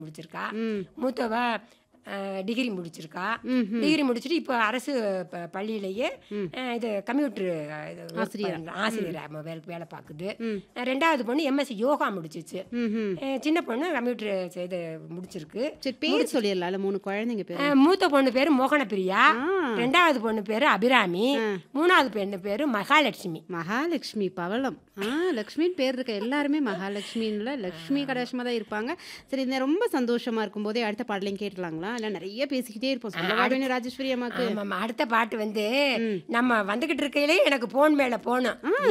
முடிச்சிருக்கா ம் மூத்தவ அஹ், டிகிரி முடிச்சிருக்கா ம் டிகிரி முடிச்சுட்டு இப்போ அரசு ப- பள்ளியிலேயே ம். அஹ், இது கம்ப்யூட்டர் இது work ஆசிரியரா. பண்ற- ஆசிரியரா ம- வேலை வேலை பார்க்குது ம் அஹ், ரெண்டாவது பொண்ணு எம்எஸ்சி யோகா முடிச்சிச்சு ம் ம் அஹ், சின்ன பொண்ணு கம்ப்யூட்டர் இது முடிச்சிருக்கு சரி பேர் சொல்லிடலாம்ல மூணு குழந்தைங்க பேர் அஹ், மூத்த பொண்ணு பேரு மோகனப்பிரியா ஆ ரெண்டாவது பொண்ணு பேரு அபிராமி மூணாவது பெண்ணு பேரு மகாலட்சுமி மகாலட்சுமி பவளம் ஆ லக்ஷ்மின்னு பேர் இருக்க எல்லாருமே மகாலட்சுமின்ல லக்ஷ்மி கடாட்சமாக தான் இருப்பாங்க சரி இந்த ரொம்ப சந்தோஷமா இருக்கும்போதே அடுத்த பாடலையும் கேட்டலாங்களா இல்லை நிறைய பேசிக்கிட்டே இருப்போம் சொல்லவா வேணும் ராஜேஸ்வரி அம்மாக்கு ஆமாம்மா அடுத்த பாட்டு வந்து நம்ம வந்துகிட்டு இருக்கையிலே எனக்கு போன் மேல போகணும்